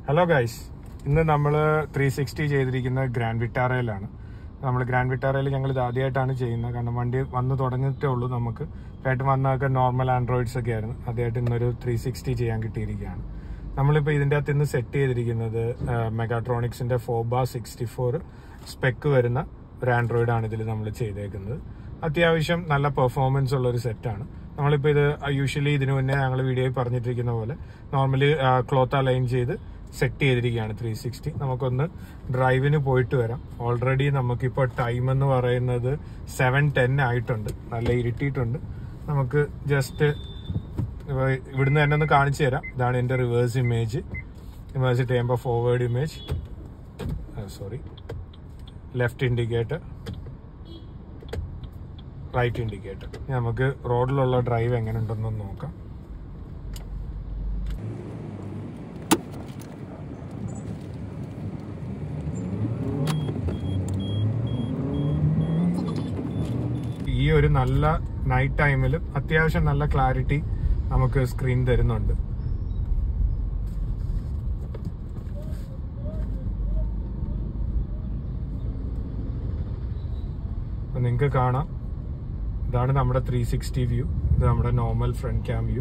hello guys ഇന്ന് നമ്മൾ three sixty ചെയ്തിരിക്കുന്ന ഗ്രാൻഡ് വിറ്റാറയിലാണ് നമ്മൾ ഗ്രാൻഡ് വിറ്റാറയിൽ ഞങ്ങൾ ഇത് ആദ്യമായിട്ടാണ് ചെയ്യുന്നത് കാരണം വണ്ടി വന്ന് തുടങ്ങിയിട്ടേ ഉള്ളൂ നമുക്ക് ആയിട്ട് വന്നതൊക്കെ നോർമൽ ആൻഡ്രോയിഡ്സ് ഒക്കെ ആയിരുന്നു ആദ്യമായിട്ട് ഇന്നൊരു ത്രീ സിക്സ്റ്റി ചെയ്യാൻ കിട്ടിയിരിക്കുകയാണ് നമ്മളിപ്പോൾ ഇതിൻ്റെ അകത്ത് ഇന്ന് സെറ്റ് ചെയ്തിരിക്കുന്നത് മെഗാട്രോണിക്സിന്റെ ഫോബ സിക്സ്റ്റി ഫോർ സ്പെക്ക് വരുന്ന ഒരു ആൻഡ്രോയിഡ് ആണ് ഇതിൽ നമ്മൾ ചെയ്തേക്കുന്നത് അത്യാവശ്യം നല്ല പെർഫോമൻസ് ഉള്ള ഒരു സെറ്റാണ് നമ്മളിപ്പോൾ ഇത് യൂഷ്വലി ഇതിനു മുന്നേ ഞങ്ങൾ വീഡിയോയിൽ പറഞ്ഞിട്ടിരിക്കുന്ന പോലെ നോർമലി ക്ലോത്ത് അലൈൻ ചെയ്ത് സെറ്റ് ചെയ്തിരിക്കുകയാണ് ത്രീ സിക്സ്റ്റി നമുക്കൊന്ന് ഡ്രൈവിന് പോയിട്ട് വരാം ഓൾറെഡി നമുക്കിപ്പോൾ ടൈം എന്ന് പറയുന്നത് സെവൻ ടെൻ ആയിട്ടുണ്ട് നല്ല ഇരുട്ടിയിട്ടുണ്ട് നമുക്ക് ജസ്റ്റ് ഇവിടുന്ന് തന്നെ ഒന്ന് കാണിച്ചു തരാം ഇതാണ് എൻ്റെ റിവേഴ്സ് ഇമേജ് ഇമേജ് ചെയ്യുമ്പോൾ forward image sorry left indicator right indicator നമുക്ക് റോഡിലുള്ള ഡ്രൈവ് എങ്ങനെ ഉണ്ടെന്ന് നോക്കാം ഈ ഒരു നല്ല നൈറ്റ് ടൈമിലും അത്യാവശ്യം നല്ല ക്ലാരിറ്റി നമുക്ക് സ്ക്രീൻ തരുന്നുണ്ട് നിങ്ങൾക്ക് കാണാം ഇതാണ് നമ്മുടെ ത്രീ സിക്സ്റ്റി വ്യൂ ഇത് നമ്മുടെ നോർമൽ ഫ്രണ്ട് ക്യാം വ്യൂ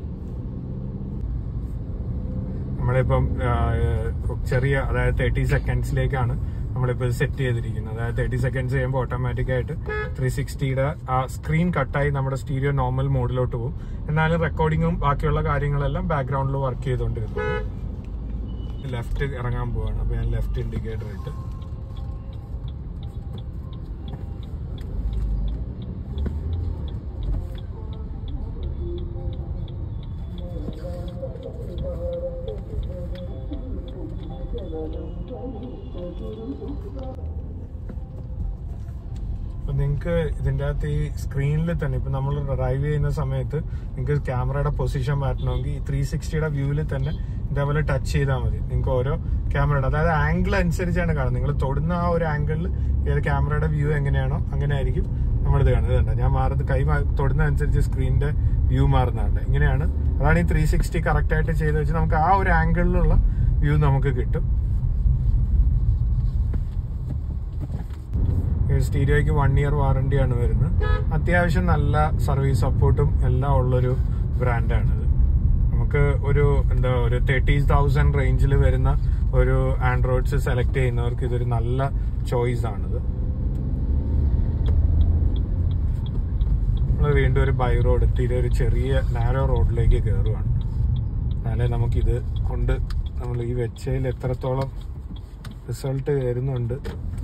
നമ്മളിപ്പം ചെറിയ അതായത് തേർട്ടി സെക്കൻഡ്സിലേക്കാണ് നമ്മളിപ്പോൾ സെറ്റ് ചെയ്തിരിക്കുന്നത് അതായത് തേർട്ടി സെക്കൻഡ്സ് ചെയ്യുമ്പോൾ ഓട്ടോമാറ്റിക് ആയിട്ട് ത്രീ സിക്സ്റ്റിയുടെ ആ സ്ക്രീൻ കട്ടായി നമ്മുടെ സ്റ്റീരിയോ നോർമൽ മോഡിലോട്ട് പോകും എന്നാലും റെക്കോർഡിങ്ങും ബാക്കിയുള്ള കാര്യങ്ങളെല്ലാം ബാക്ക്ഗ്രൗണ്ടിൽ വർക്ക് ചെയ്തുകൊണ്ടിരുന്നു ലെഫ്റ്റ് ഇറങ്ങാൻ പോവാണ് അപ്പൊ ഞാൻ ലെഫ്റ്റ് ഇൻഡിക്കേറ്റർ ഇട്ട് നിങ്ങൾക്ക് ഇതിന്റെ അകത്ത് ഈ സ്ക്രീനിൽ തന്നെ ഇപ്പൊ നമ്മൾ ഡ്രൈവ് ചെയ്യുന്ന സമയത്ത് നിങ്ങൾക്ക് ക്യാമറയുടെ പൊസിഷൻ മാറ്റണമെങ്കിൽ ഈ ത്രീ സിക്സ്റ്റിയുടെ വ്യൂവിൽ തന്നെ ഇതേപോലെ ടച്ച് ചെയ്താൽ മതി നിങ്ങൾക്ക് ഓരോ ക്യാമറയുടെ അതായത് ആംഗിൾ അനുസരിച്ചാണ് കാണുന്നത് നിങ്ങൾ തൊടുന്ന ആ ഒരു ആംഗിളിൽ ഏത് ക്യാമറയുടെ വ്യൂ എങ്ങനെയാണോ അങ്ങനെ ആയിരിക്കും നമ്മളിത് കാണുന്നത് കണ്ടോ ഞാൻ മാറുന്നത് കൈ തൊടുന്ന അനുസരിച്ച് സ്ക്രീനിന്റെ വ്യൂ മാറുന്നുണ്ട് ഇങ്ങനെയാണ് അതാണ് ഈ ത്രീ സിക്സ്റ്റി കറക്റ്റ് ആയിട്ട് ചെയ്ത് വെച്ച് നമുക്ക് ആ ഒരു ആംഗിളിലുള്ള വ്യൂ നമുക്ക് കിട്ടും സ്റ്റീരിയോയ്ക്ക് വൺ ഇയർ വാറണ്ടിയാണ് വരുന്നത് അത്യാവശ്യം നല്ല സർവീസ് സപ്പോർട്ടും എല്ലാം ഉള്ളൊരു ബ്രാൻഡാണിത് നമുക്ക് ഒരു എന്താ ഒരു തേർട്ടി തൗസൻഡ് റേഞ്ചിൽ വരുന്ന ഒരു ആൻഡ്രോയിഡ്സ് സെലക്ട് ചെയ്യുന്നവർക്ക് ഇതൊരു നല്ല ചോയ്സ് ആണിത് നമ്മൾ വീണ്ടും ഒരു ബൈ റോഡ് എത്തിയിട്ട് ഒരു ചെറിയ നാരോ റോഡിലേക്ക് കയറുവാണ് എന്നാലേ നമുക്കിത് കൊണ്ട് നമ്മൾ ഈ വെച്ചതിൽ എത്രത്തോളം റിസൾട്ട് വരുന്നുണ്ട്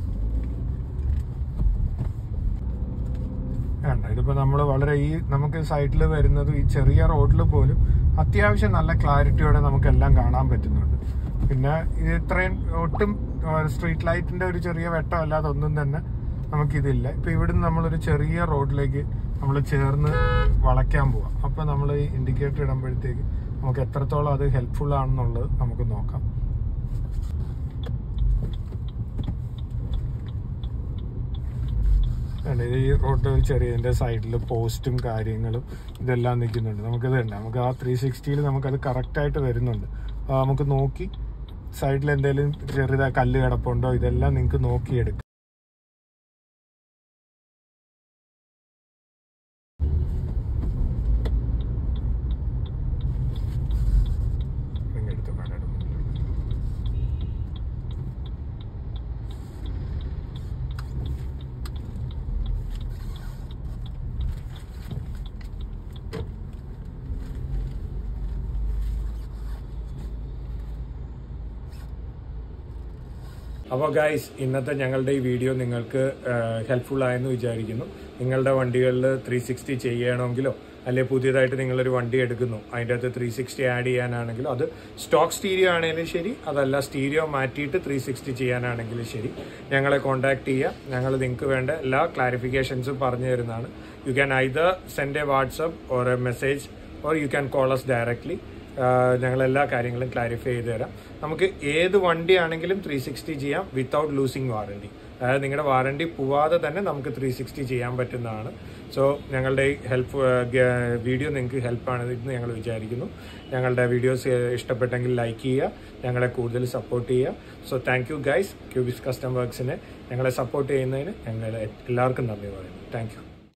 വേണ്ട ഇതിപ്പോ നമ്മൾ വളരെ ഈ നമുക്ക് സൈഡിൽ വരുന്നത് ഈ ചെറിയ റോഡിൽ പോലും അത്യാവശ്യം നല്ല ക്ലാരിറ്റിയോടെ നമുക്ക് എല്ലാം കാണാൻ പറ്റുന്നുണ്ട് പിന്നെ ഇത് ഇത്രയും ഒട്ടും സ്ട്രീറ്റ് ലൈറ്റിന്റെ ഒരു ചെറിയ വെട്ടം അല്ലാതെ ഒന്നും തന്നെ നമുക്കിതില്ല ഇപ്പൊ ഇവിടുന്ന് നമ്മളൊരു ചെറിയ റോഡിലേക്ക് നമ്മൾ ചേർന്ന് വളയ്ക്കാൻ പോവാം അപ്പൊ നമ്മൾ ഈ ഇൻഡിക്കേറ്റർ ഇടുമ്പോഴത്തേക്ക് നമുക്ക് എത്രത്തോളം അത് ഹെൽപ്ഫുൾ ആണെന്നുള്ളത് നമുക്ക് നോക്കാം ഇത് ഈ റോഡ് ചെറിയ ഇതിന്റെ സൈഡിൽ പോസ്റ്റും കാര്യങ്ങളും ഇതെല്ലാം നിൽക്കുന്നുണ്ട് നമുക്കിത് തന്നെ നമുക്ക് ആ ത്രീ സിക്സ്റ്റിയിൽ നമുക്കത് കറക്റ്റ് ആയിട്ട് വരുന്നുണ്ട് അപ്പോൾ നമുക്ക് നോക്കി സൈഡിൽ എന്തെങ്കിലും ചെറിയതായ കല്ല് കിടപ്പുണ്ടോ ഇതെല്ലാം നിങ്ങൾക്ക് നോക്കിയെടുക്കാം എടുത്ത് കാണാം അപ്പോൾ ഗൈസ് ഇന്നത്തെ ഞങ്ങളുടെ ഈ വീഡിയോ നിങ്ങൾക്ക് ഹെൽപ്ഫുൾ ആയെന്ന് വിചാരിക്കുന്നു നിങ്ങളുടെ വണ്ടികളിൽ ത്രീ സിക്സ്റ്റി ചെയ്യണമെങ്കിലോ അല്ലെ പുതിയതായിട്ട് നിങ്ങളൊരു വണ്ടി എടുക്കുന്നു അതിൻ്റെ അകത്ത് ത്രീ സിക്സ്റ്റി ആഡ് ചെയ്യാനാണെങ്കിലോ അത് സ്റ്റോക്ക് സ്റ്റീരിയോ ആണെങ്കിലും ശരി അതല്ല സ്റ്റീരിയോ മാറ്റിയിട്ട് ത്രീ സിക്സ്റ്റി ചെയ്യാനാണെങ്കിലും ശരി ഞങ്ങളെ കോൺടാക്ട് ചെയ്യുക ഞങ്ങൾ നിങ്ങൾക്ക് വേണ്ട എല്ലാ ക്ലാരിഫിക്കേഷൻസും പറഞ്ഞു തരുന്നതാണ് you can either send a WhatsApp or a message or you can call us directly ഞങ്ങൾ എല്ലാ കാര്യങ്ങളും ക്ലാരിഫൈ ചെയ്ത് തരാം നമുക്ക് ഏത് വണ്ടിയാണെങ്കിലും ത്രീ സിക്സ്റ്റി ചെയ്യാം വിത്തൗട്ട് ലൂസിങ് വാറണ്ടി അതായത് നിങ്ങളുടെ വാറണ്ടി പോവാതെ തന്നെ നമുക്ക് ത്രീ സിക്സ്റ്റി ചെയ്യാൻ പറ്റുന്നതാണ് സോ ഞങ്ങളുടെ ഈ ഹെൽപ്പ് വീഡിയോ നിങ്ങൾക്ക് ഹെൽപ്പാണ് എന്ന് ഞങ്ങൾ വിചാരിക്കുന്നു ഞങ്ങളുടെ വീഡിയോസ് ഇഷ്ടപ്പെട്ടെങ്കിൽ ലൈക്ക് ചെയ്യുക ഞങ്ങളെ കൂടുതൽ സപ്പോർട്ട് ചെയ്യുക സോ താങ്ക് യു ഗൈസ് ക്യൂബിസ് കസ്റ്റം വർക്സിനെ ഞങ്ങളെ സപ്പോർട്ട് ചെയ്യുന്നതിന് ഞങ്ങൾ എല്ലാവർക്കും നന്ദി പറയുന്നു താങ്ക് യു